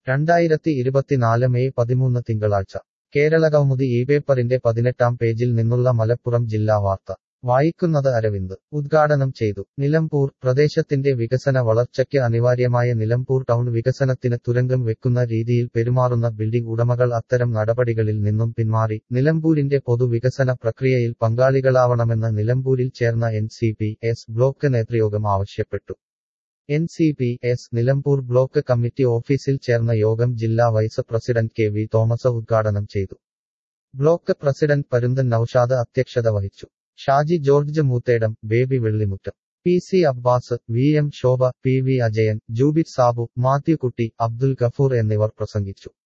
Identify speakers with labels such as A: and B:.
A: രണ്ടായിരത്തി ഇരുപത്തിനാല് മെയ് പതിമൂന്ന് തിങ്കളാഴ്ച കേരളകൗമുദി ഈ പേപ്പറിന്റെ പതിനെട്ടാം പേജിൽ നിന്നുള്ള മലപ്പുറം ജില്ലാ വാർത്ത വായിക്കുന്നത് അരവിന്ദ് ഉദ്ഘാടനം ചെയ്തു നിലമ്പൂർ പ്രദേശത്തിന്റെ വികസന വളർച്ചയ്ക്ക് അനിവാര്യമായ നിലമ്പൂർ ടൗൺ വികസനത്തിന് തുരങ്കം വെക്കുന്ന രീതിയിൽ പെരുമാറുന്ന ബിൽഡിംഗ് ഉടമകൾ അത്തരം നടപടികളിൽ നിന്നും പിന്മാറി നിലമ്പൂരിന്റെ പൊതുവികസന പ്രക്രിയയിൽ പങ്കാളികളാവണമെന്ന് നിലമ്പൂരിൽ ചേർന്ന N C P S block നേതൃയോഗം ആവശ്യപ്പെട്ടു N C P S Nilambur block committee ഓഫീസിൽ ചേർന്ന യോഗം ജില്ലാ vice president K V Thomas ഉദ്ഘാടനം ചെയ്തു ബ്ലോക്ക് പ്രസിഡന്റ് പരുന്തൻ നൌഷാദ് അധ്യക്ഷത വഹിച്ചു Shaji George Moothedam Baby Vellimuttam P C Abbas V M Shobha P V Ajayan Jubit Sabu Mathew Kutty Abdul Gafoor എന്നിവർ പ്രസംഗിച്ചു